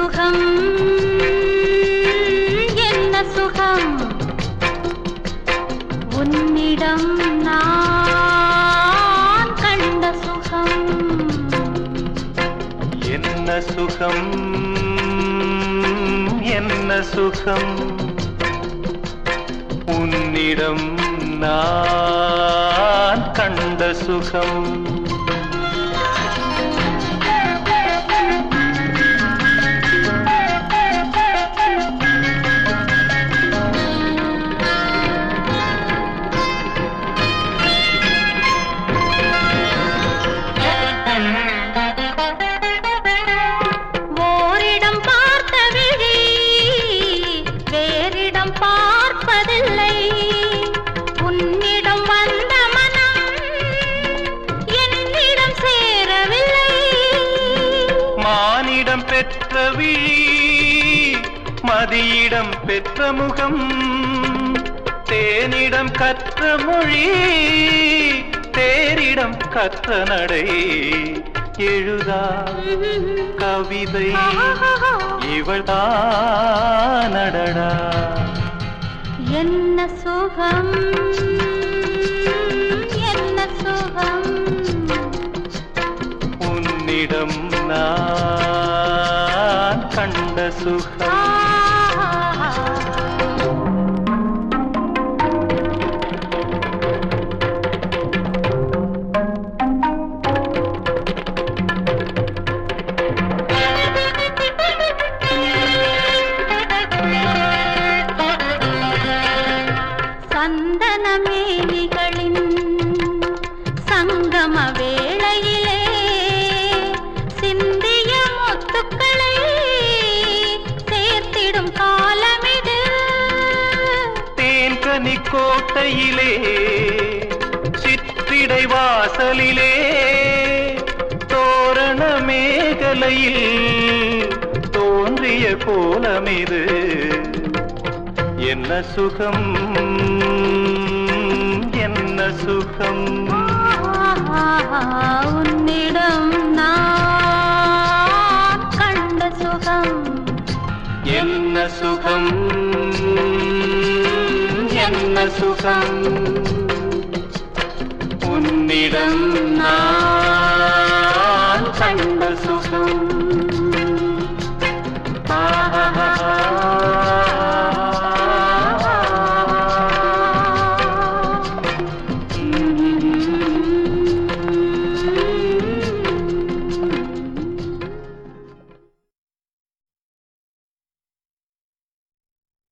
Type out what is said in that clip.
சுகம் என்ன சுகம் உன்னிடம் நான் கண்ட சுகம் என்ன சுகம் என்ன சுகம் உன்னிடம் நான் கண்ட சுகம் ஓரிடம் பார்த்த விழி வேறிடம் பார்ப்பதில்லை உன்னிடம் வந்த மனம் என்னிடம் சேரவில்லை மானிடம் பெற்ற விழி மதியிடம் பெற்ற முகம் தேனிடம் கற்ற மொழி தேரிடம் கற்ற நடை எழுதா கவிதை இவள்தானடடா என்ன சுகம் என்ன சுகம் உன்னிடம் நான் கண்ட சுகம் சந்தனமேனிகளின் சங்கம வேளையிலே சிந்திய முத்துக்களை சேர்த்திடும் காலமிது தேன்கனி கோட்டையிலே சிற்றிடை வாசலிலே தோரண மேகலையில் தோன்றிய கோலமிது என்ன சுகம் என்ன சுகம் உன்னிடம் நான் கண்ட சுகம் என்ன சுகம் என்ன சுகம் உன்னிடம் நான்